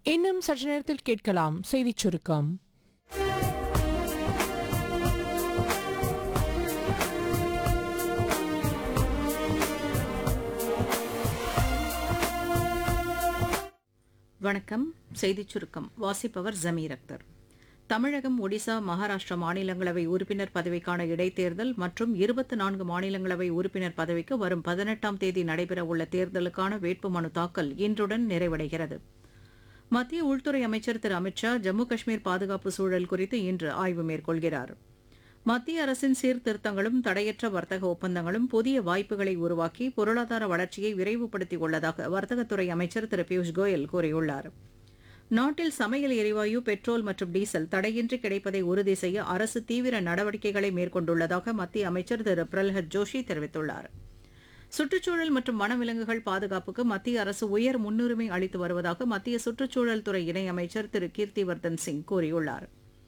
இன்னும் சற்று நேரத்தில் கேட்கலாம் செய்திச் சுருக்கம் வணக்கம் செய்திச் சுருக்கம் வாசிப்பவர் ஜமீர் அக்தர் தமிழகம் ஒடிசா மகாராஷ்டிரா மாநிலங்களவை உறுப்பினர் பதவிக்கான இடைத்தேர்தல் மற்றும் இருபத்தி நான்கு மாநிலங்களவை உறுப்பினர் பதவிக்கு வரும் பதினெட்டாம் தேதி நடைபெறவுள்ள தேர்தலுக்கான வேட்புமனு தாக்கல் இன்றுடன் நிறைவடைகிறது மத்திய உள்துறை அமைச்சர் திரு அமித் ஷா ஜம்மு காஷ்மீர் பாதுகாப்பு சூழல் குறித்து இன்று ஆய்வு மேற்கொள்கிறார் மத்திய அரசின் சீர்திருத்தங்களும் தடையற்ற வர்த்தக ஒப்பந்தங்களும் புதிய வாய்ப்புகளை உருவாக்கி பொருளாதார வளர்ச்சியை விரைவுபடுத்தியுள்ளதாக வர்த்தகத்துறை அமைச்சர் திரு பியூஷ் கோயல் கூறியுள்ளார் நாட்டில் சமையல் எரிவாயு பெட்ரோல் மற்றும் டீசல் தடையின்றி கிடைப்பதை உறுதி செய்ய அரசு தீவிர நடவடிக்கைகளை மேற்கொண்டுள்ளதாக மத்திய அமைச்சர் திரு பிரல்ஹத் ஜோஷி தெரிவித்துள்ளார் சுற்றுச்சூழல் மற்றும் வனவிலங்குகள் பாதுகாப்புக்கு மத்திய அரசு உயர் முன்னுரிமை அளித்து வருவதாக மத்திய சுற்றுச்சூழல் துறை இணையமைச்சர் திரு கீர்த்திவர்தன் சிங் கூறியுள்ளார்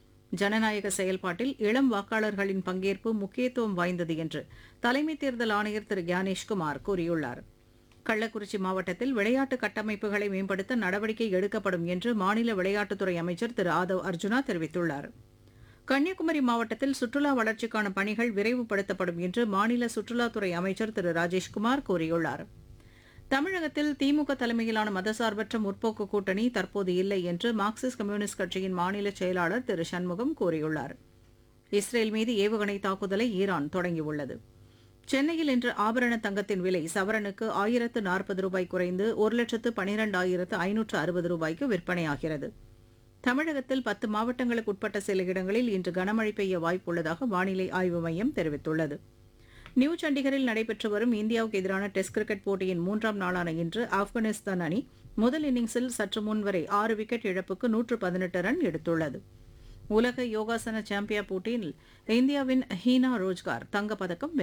ஜனநாயக செயல்பாட்டில் இளம் வாக்காளர்களின் பங்கேற்பு முக்கியத்துவம் வாய்ந்தது என்று தலைமை தேர்தல் ஆணையர் திரு ஞானேஷ்குமார் கூறியுள்ளார் கள்ளக்குறிச்சி மாவட்டத்தில் விளையாட்டு கட்டமைப்புகளை மேம்படுத்த நடவடிக்கை எடுக்கப்படும் என்று மாநில விளையாட்டுத்துறை அமைச்சர் திரு ஆதவ் அர்ஜுனா தெரிவித்துள்ளார் கன்னியாகுமரி மாவட்டத்தில் சுற்றுலா வளர்ச்சிக்கான பணிகள் விரைவுபடுத்தப்படும் என்று மாநில சுற்றுலாத்துறை அமைச்சர் திரு ராஜேஷ்குமார் கூறியுள்ளார் தமிழகத்தில் திமுக தலைமையிலான மதசார்பற்ற முற்போக்கு கூட்டணி தற்போது இல்லை என்று மார்க்சிஸ்ட் கம்யூனிஸ்ட் கட்சியின் மாநில செயலாளர் திரு சண்முகம் கூறியுள்ளார் இஸ்ரேல் மீது ஏவுகணை தாக்குதலை ஈரான் தொடங்கியுள்ளது சென்னையில் இன்று ஆபரண தங்கத்தின் விலை சவரனுக்கு ஆயிரத்து நாற்பது ரூபாய் குறைந்து ஒரு லட்சத்து பனிரெண்டாயிரத்து ஐநூற்று அறுபது ரூபாய்க்கு விற்பனையாகிறது தமிழகத்தில் பத்து மாவட்டங்களுக்கு உட்பட்ட சில இடங்களில் இன்று கனமழை பெய்ய வாய்ப்புள்ளதாக வானிலை ஆய்வு மையம் தெரிவித்துள்ளது நியூ சண்டிகரில் நடைபெற்று வரும் இந்தியாவுக்கு எதிரான டெஸ்ட் கிரிக்கெட் போட்டியின் மூன்றாம் நாளான இன்று ஆப்கானிஸ்தான் அணி முதல் இன்னிங்ஸில் சற்று முன் வரை ஆறு விக்கெட் இழப்புக்கு நூற்று பதினெட்டு ரன் எடுத்துள்ளது உலக யோகாசன சாம்பியன் போட்டியில் இந்தியாவின் ஹீனா ரோஜ்கார் தங்கப்பதக்கம்